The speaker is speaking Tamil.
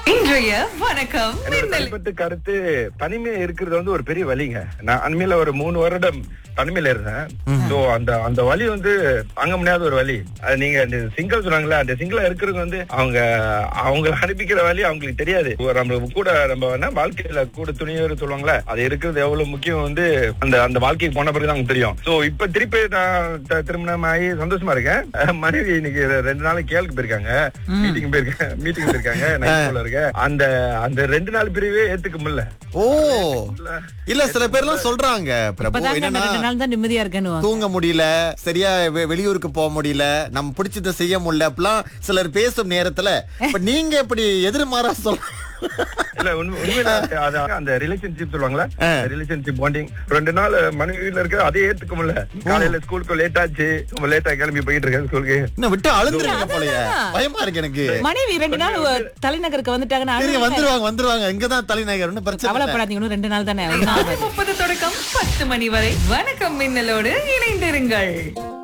இன்றைய வணக்கம் என்னோட மின்னல் தனிப்பட்ட கருத்து தனிமையா இருக்கிறது வந்து ஒரு பெரிய வலிங்க நான் அண்மையில ஒரு மூணு வருடம் தனிமையில இருந்தேன் சோ அந்த அந்த வலி வந்து தாங்க முடியாத ஒரு வலி அது நீங்க அந்த சிங்கிள் சொன்னாங்களே அந்த சிங்கிளா இருக்கிறது வந்து அவங்க அவங்க அனுப்பிக்கிற வலி அவங்களுக்கு தெரியாது ஒரு நம்ம கூட நம்ம என்ன வாழ்க்கையில கூட துணியர் சொல்லுவாங்களே அது இருக்கிறது எவ்வளவு முக்கியம் வந்து அந்த அந்த வாழ்க்கைக்கு போன பிறகு தான் தெரியும் சோ இப்ப திருப்பி நான் த- திருமணம் ஆகி சந்தோஷமா இருக்கேன் அஹ் மனைவி இன்னைக்கு ரெண்டு நாள் கேளுக்கு போயிருக்காங்க மீட்டிங் போயிருக்காங்க மீட்டிங் போயிருக்காங்க நான் இருக்கேன் அந்த அந்த ரெண்டு நாள் பிரிவே ஏத்துக்க முடியல ஓ இல்ல சில பேர்லாம் சொல்றாங்க பிரபு இப்பதாங்க அந்த என்னன்னா ரெண்டு நாள் தான் நிம்மதியா இருக்கேன்னு தூங்க முடியல சரியா வெ- வெளியூருக்கு போக முடியல நம்ம பிடிச்சதை செய்ய முடியல அப்படிலாம் சிலர் பேசும் நேரத்துல இப்ப நீங்க எப்படி எதிர்மாறா சொல்ல இல்ல உண்மை- உண்மையில அது- அது அந்த ரிலேஷன்ஷிப் சொல்லுவாங்களா ரிலேஷன்ஷிப் பாண்டிங் ரெண்டு நாள் மனைவியில இருக்க அதே ஏத்துக்க முடியல காலையில ஸ்கூலுக்கு லேட் ஆச்சு ரொம்ப லேட்டா கிளம்பி போயிட்டு இருக்கேன் ஸ்கூலுக்கு இன்னும் விட்டு அழுந்துருங்க போலயே பயமா இருக்கு எனக்கு மனைவி ரெண்டு நாள் தலைநகருக்கு வந்துட்டாங்கன்னா சரிங்க அழுகுங்க. வந்துருவாங்க வந்துருவாங்க இங்கதான் தலைநகர் ஒன்னும் பிரச்சனை இல்ல. கவலைப்படாதீங்க இன்னும் ரெண்டு நாள் தானே முப்பது தொடக்கம் பத்து மணி வரை வணக்கம் மின்னலோடு இணைந்திருங்கள்